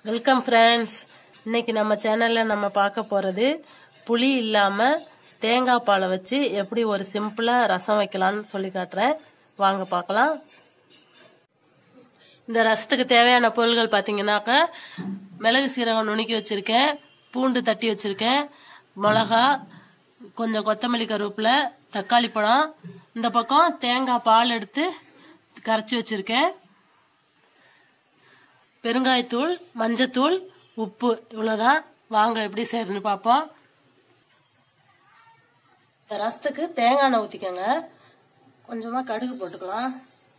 welcome friends இன்னைக்கு நம்ம சேனல்ல நம்ம பார்க்க போறது புளி இல்லாம தேங்காய் பாலை வச்சு எப்படி ஒரு சிம்பிளா ரசம் வைக்கலாம்னு சொல்லி காட்டுறேன் வாங்க பார்க்கலாம் இந்த ரசத்துக்கு தேவையான பொருள்கள் பார்த்தீங்கன்னாக்கா மிளகு சீரகம் நுணுக்கி வச்சிருக்கேன் பூண்டு தட்டி வச்சிருக்கேன் மிளகா கொஞ்சம் கொத்தமல்லி கருவேப்பிலை தக்காளி பழம் இந்த பக்கம் தேங்காய் பால் எடுத்து கரைச்சி வச்சிருக்கேன் பெருங்காயத்தூள் மஞ்சத்தூள் உப்பு இவ்வளோதான் வாங்க எப்படி செய்யறதுன்னு பார்ப்போம் இந்த ரசத்துக்கு தேங்காய் எண்ணெய் ஊற்றிக்கோங்க கொஞ்சமாக கடுகு போட்டுக்கலாம்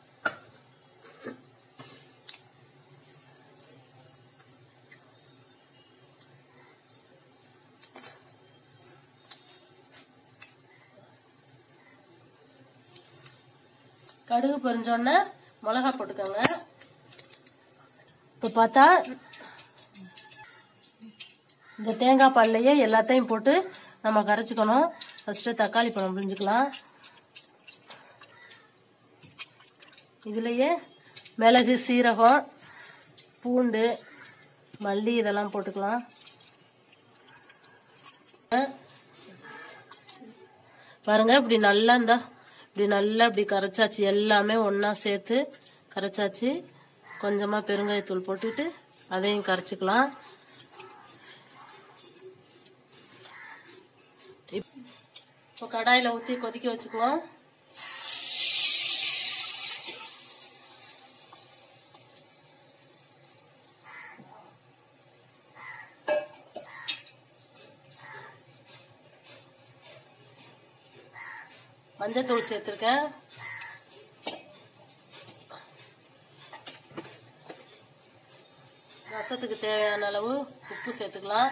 கடுகு பொரிஞ்சோடனே மிளகா போட்டுக்கோங்க இப்போ பார்த்தா இந்த தேங்காய் பால்லையே எல்லாத்தையும் போட்டு நம்ம கரைச்சிக்கணும் ஃபஸ்ட்டு தக்காளி பழம் புரிஞ்சுக்கலாம் இதுலேயே மிளகு சீரகம் பூண்டு மல்லி இதெல்லாம் போட்டுக்கலாம் பாருங்க இப்படி நல்லா இருந்தா இப்படி நல்லா இப்படி கரைச்சாச்சு எல்லாமே ஒன்றா சேர்த்து கரைச்சாச்சு கொஞ்சமாக பெருங்காயத்தூள் போட்டுட்டு அதையும் கரைச்சிக்கலாம் இப்போ கடாயில் ஊற்றி கொதிக்க வச்சுக்குவோம் மஞ்சத்தூள் சேர்த்துருக்கேன் ரசத்துக்கு தேவையான அளவு உப்பு சேர்த்துக்கலாம்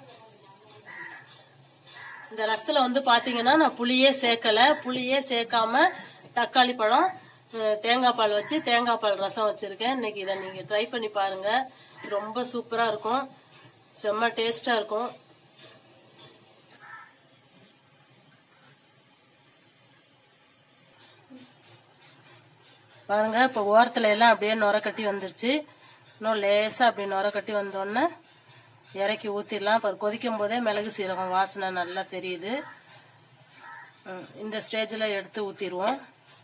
இந்த ரசத்துல வந்து பாத்தீங்கன்னா நான் புளியே சேர்க்கல புளியே சேர்க்காம தக்காளி பழம் அஹ், தேங்காய் பால் வச்சு தேங்காய் பால் ரசம் வச்சிருக்கேன் இன்னைக்கு இதை நீங்க ட்ரை பண்ணி பாருங்க ரொம்ப சூப்பரா இருக்கும் செம்ம டேஸ்டா இருக்கும் பாருங்க இப்போ ஓரத்துல எல்லாம் அப்படியே நுர கட்டி வந்துருச்சு இன்னும் லேசா அப்படி நுர கட்டி வந்தோடனே இறக்கி ஊற்றிடலாம் இப்போ கொதிக்கும் போதே மிளகு சீரகம் வாசனை நல்லா தெரியுது ம், இந்த ஸ்டேஜில் எடுத்து ஊற்றிடுவோம்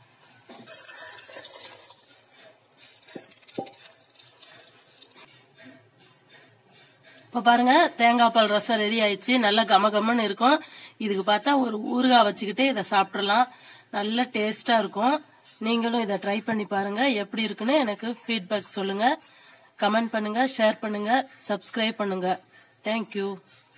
இப்போ பாருங்க தேங்காய் பால் ரசம் ரெடி ஆயிடுச்சு நல்லா கம கமன்னு இருக்கும் இதுக்கு பார்த்தா ஒரு ஊறுகாய் வச்சுக்கிட்டே இதை சாப்பிட்றலாம் நல்ல டேஸ்டா இருக்கும் நீங்களும் இதை ட்ரை பண்ணி பாருங்க எப்படி இருக்குன்னு எனக்கு ஃபீட்பேக் சொல்லுங்க கமெண்ட் பண்ணுங்க ஷேர் பண்ணுங்க சப்ஸ்கிரைப் பண்ணுங்க தேங்க்யூ